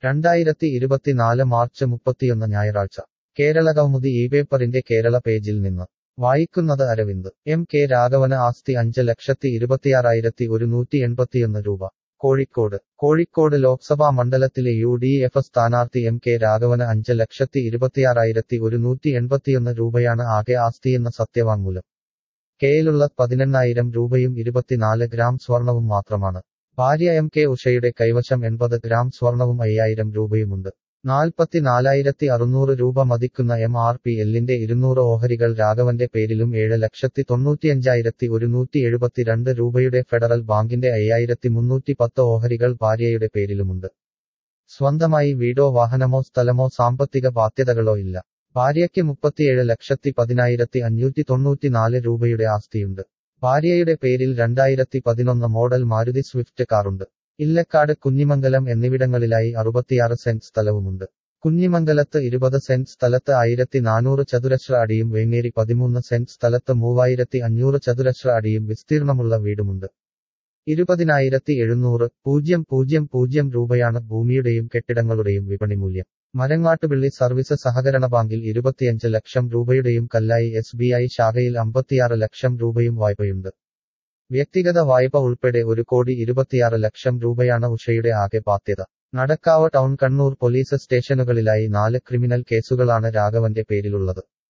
രണ്ടായിരത്തി ഇരുപത്തിനാല് മാർച്ച് മുപ്പത്തിയൊന്ന് ഞായറാഴ്ച കേരള കൗമുദി ഈ പേപ്പറിന്റെ കേരള പേജിൽ നിന്ന് വായിക്കുന്നത് അരവിന്ദ് എം കെ രാഘവന് ആസ്തി അഞ്ച് ലക്ഷത്തി ഇരുപത്തിയാറായിരത്തി ഒരുന്നൂറ്റി എൺപത്തിയൊന്ന് രൂപ കോഴിക്കോട് കോഴിക്കോട് ലോക്സഭാ മണ്ഡലത്തിലെ യു ഡി എഫ് സ്ഥാനാർത്ഥി എം കെ രാഘവന് അഞ്ച് ലക്ഷത്തി ഇരുപത്തിയാറായിരത്തി ഒരുന്നൂറ്റി എൺപത്തിയൊന്ന് രൂപയാണ് ആകെ ആസ്തിയെന്ന സത്യവാങ്മൂലം കെയിലുള്ള പതിനെണ്ണായിരം രൂപയും ഇരുപത്തിനാല് ഗ്രാം സ്വർണവും മാത്രമാണ് ഭാര്യ എം കെ ഉഷയുടെ കൈവശം എൺപത് ഗ്രാം സ്വർണവും അയ്യായിരം രൂപയുമുണ്ട് നാൽപ്പത്തിനാലായിരത്തി അറുന്നൂറ് രൂപ മതിക്കുന്ന എം ആർ പി എല്ലിന്റെ ഇരുന്നൂറ് ഓഹരികൾ രാഘവന്റെ പേരിലും ഏഴ് ലക്ഷത്തി തൊണ്ണൂറ്റിയഞ്ചായിരത്തി ഒരുന്നൂറ്റി എഴുപത്തിരണ്ട് രൂപയുടെ ഫെഡറൽ ബാങ്കിന്റെ അയ്യായിരത്തി മുന്നൂറ്റി പത്ത് ഓഹരികൾ ഭാര്യയുടെ പേരിലുമുണ്ട് സ്വന്തമായി വീടോ വാഹനമോ സ്ഥലമോ സാമ്പത്തിക ബാധ്യതകളോ ഇല്ല ഭാര്യയ്ക്ക് മുപ്പത്തിയേഴ് ലക്ഷത്തി പതിനായിരത്തി അഞ്ഞൂറ്റി തൊണ്ണൂറ്റിനാല് രൂപയുടെ ആസ്തിയുണ്ട് ഭാര്യയുടെ പേരിൽ രണ്ടായിരത്തി പതിനൊന്ന് മോഡൽ മാരുതി സ്വിഫ്റ്റ് കാറുണ്ട് ഇല്ലക്കാട് കുഞ്ഞിമംഗലം എന്നിവിടങ്ങളിലായി അറുപത്തിയാറ് സെന്റ് സ്ഥലവുമുണ്ട് കുഞ്ഞിമംഗലത്ത് ഇരുപത് സെന്റ് സ്ഥലത്ത് ആയിരത്തി നാനൂറ് ചതുരശ്ര അടിയും വേങ്ങേരി പതിമൂന്ന് സെന്റ് സ്ഥലത്ത് മൂവായിരത്തി അഞ്ഞൂറ് ചതുരശ്ര അടിയും വിസ്തീർണമുള്ള വീടുമുണ്ട് ഇരുപതിനായിരത്തി എഴുന്നൂറ് പൂജ്യം പൂജ്യം പൂജ്യം രൂപയാണ് ഭൂമിയുടെയും കെട്ടിടങ്ങളുടെയും വിപണി മൂല്യം മരങ്ങാട്ടുപിള്ളി സർവീസ് സഹകരണ ബാങ്കിൽ ഇരുപത്തിയഞ്ച് ലക്ഷം രൂപയുടെയും കല്ലായി എസ് ബി ഐ ശാഖയിൽ അമ്പത്തിയാറ് ലക്ഷം രൂപയും വായ്പയുണ്ട് വ്യക്തിഗത വായ്പ ഉൾപ്പെടെ ഒരു കോടി ഇരുപത്തിയാറ് ലക്ഷം രൂപയാണ് ഉഷയുടെ ആകെ ബാധ്യത നടക്കാവ് ടൗൺ കണ്ണൂർ പോലീസ് സ്റ്റേഷനുകളിലായി നാല് ക്രിമിനൽ കേസുകളാണ് രാഘവന്റെ പേരിലുള്ളത്